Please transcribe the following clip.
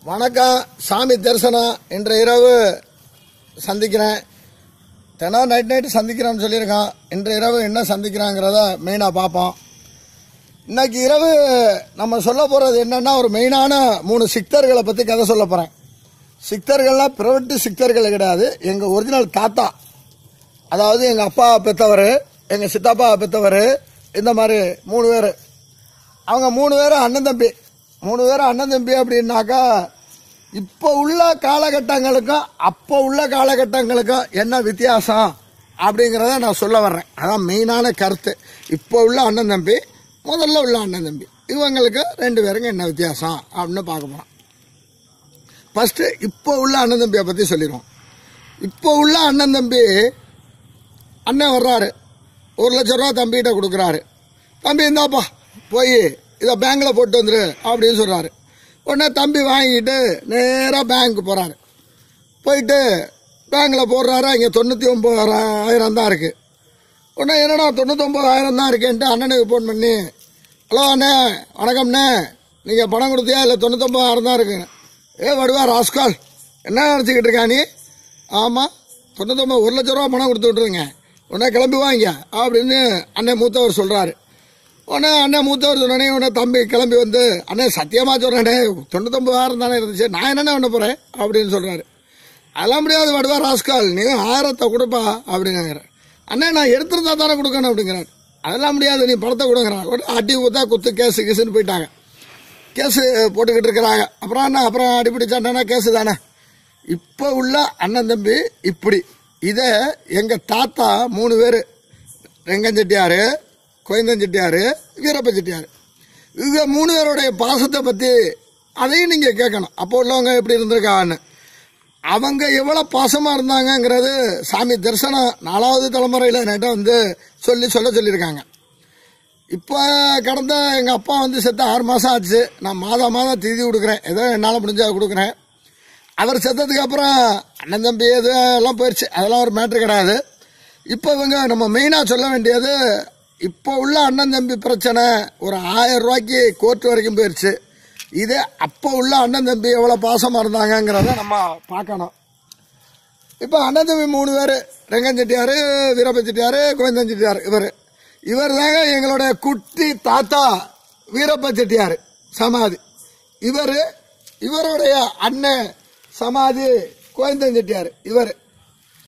வணக்கம் சாமி தரிசனம் இன்று இரவு சந்திக்கிறேன் தினம் நைட் நைட்டு சந்திக்கிறேன்னு சொல்லியிருக்கான் இன்று இரவு என்ன சந்திக்கிறாங்கிறத மெயினாக பார்ப்போம் இன்னைக்கு இரவு நம்ம சொல்ல போகிறது என்னன்னா ஒரு மெயினான மூணு சிக்தர்களை பற்றி கதை சொல்ல போகிறேன் சிக்தர்கள்லாம் பிரைவேட்டு சிக்தர்கள் கிடையாது எங்கள் ஒரிஜினல் தாத்தா அதாவது எங்கள் அப்பா பெற்றவர் எங்கள் சித்தப்பா பெற்றவர் இந்த மாதிரி மூணு பேர் அவங்க மூணு பேரும் அண்ணன் தம்பி மூணு பேரும் அண்ணன் தம்பி அப்படின்னாக்கா இப்போ உள்ள காலகட்டங்களுக்கும் அப்போ உள்ள காலகட்டங்களுக்கும் என்ன வித்தியாசம் அப்படிங்கிறத நான் சொல்ல வர்றேன் அதான் மெயினான கருத்து இப்போ உள்ள அண்ணன் தம்பி முதல்ல உள்ள அண்ணன் தம்பி இவங்களுக்கு ரெண்டு பேருக்கும் என்ன வித்தியாசம் அப்படின்னு பார்க்க போகிறோம் ஃபஸ்ட்டு இப்போ உள்ள அண்ணன் தம்பியை பற்றி சொல்லிடுவோம் இப்போ உள்ள அண்ணன் தம்பி அண்ணன் வர்றாரு ஒரு லட்ச ரூபா தம்பிகிட்ட கொடுக்குறாரு தம்பி இந்தாப்பா போய் இதை பேங்க்கில் போட்டு வந்துரு அப்படின்னு சொல்கிறாரு உடனே தம்பி வாங்கிட்டு நேராக பேங்க்கு போகிறாரு போயிட்டு பேங்க்கில் போடுறாரு இங்கே தொண்ணூற்றி ஒம்பதாயிரம் தான் இருக்குது உடனே என்னடா தொண்ணூத்தொம்பதாயிரம் தான் இருக்கேன்ட்டு அண்ணனுக்கு ஃபோன் பண்ணி ஹலோ அண்ணே வணக்கம்ண்ணே நீங்கள் பணம் கொடுத்தியா இல்லை தொண்ணூத்தொம்பதாயிரம் தான் இருக்கு ஏ வடுவா ராஸ்கால் என்ன நினச்சிக்கிட்டு இருக்கா நீ ஆமாம் தொண்ணூத்தொம்பது ஒரு லட்ச ரூபா பணம் கொடுத்து விட்ருங்க உடனே கிளம்பி வாங்க அப்படின்னு அண்ணன் மூத்தவர் சொல்கிறாரு உடனே அண்ணன் மூத்தவர் சொன்னோடனே உடனே தம்பி கிளம்பி வந்து அண்ணே சத்தியமாக சொல்கிறேனே தொண்ணூத்தொம்பதாயிரம் தானே இருந்துச்சு நான் என்னென்ன பண்ண போகிறேன் அப்படின்னு சொல்கிறாரு அதெல்லாம் முடியாது வடுவா ராஸ்கால் நீ ஆயிரத்தை கொடுப்பா அப்படிங்கிறாரு அண்ணே நான் எடுத்திருந்தா தானே கொடுக்கணும் அப்படிங்கிறாரு அதெல்லாம் முடியாது நீ பணத்தை கொடுக்குறான் உடனே அடி ஊத்தா குத்து கேஸு கேஸுன்னு போயிட்டாங்க கேஸு போட்டுக்கிட்டு இருக்கிறாங்க அப்புறம் என்ன அப்புறம் அடிப்படி சண்டைனா கேஸு தானே இப்போ உள்ள அண்ணன் தம்பி இப்படி இதை எங்கள் தாத்தா மூணு பேர் ரெங்கன் செட்டியார் கோயந்தன் செட்டியார் வீரப்ப செட்டியார் இது மூணு பேருடைய பாசத்தை பற்றி அதையும் நீங்கள் கேட்கணும் அப்போ உள்ளவங்க எப்படி இருந்திருக்கான்னு அவங்க எவ்வளோ பாசமாக இருந்தாங்கங்கிறது சாமி தரிசனம் நாலாவது தலைமுறையில் நேற்று வந்து சொல்லி சொல்ல சொல்லியிருக்காங்க இப்போ கடந்த எங்கள் அப்பா வந்து செத்த ஆறு மாதம் ஆச்சு நான் மாதம் மாதம் திதி கொடுக்குறேன் ஏதோ என்னால் முடிஞ்சா கொடுக்குறேன் அவர் செத்ததுக்கு அப்புறம் அண்ணன் தம்பி எது எல்லாம் போயிடுச்சு அதெல்லாம் ஒரு மேட்ரு கிடையாது இப்போ இவங்க நம்ம மெயினாக சொல்ல வேண்டியது இப்போ உள்ள அண்ணன் தம்பி பிரச்சனை ஒரு ஆயிரம் ரூபாய்க்கு கோர்ட் வரைக்கும் போயிடுச்சு இது அப்போ உள்ள அண்ணன் தம்பி எவ்வளோ பாசமாக இருந்தாங்கங்கிறத நம்ம பார்க்கணும் இப்போ அண்ணன் தம்பி மூணு பேர் ரெங்கன் செட்டியார் வீரப்ப செட்டியார் கோவிந்தன் செட்டியார் இவர் இவர் தாங்க எங்களுடைய குட்டி தாத்தா வீரப்ப செட்டியார் சமாதி இவர் இவருடைய அண்ணன் சமாதி கோவிந்தன் செட்டியார் இவர்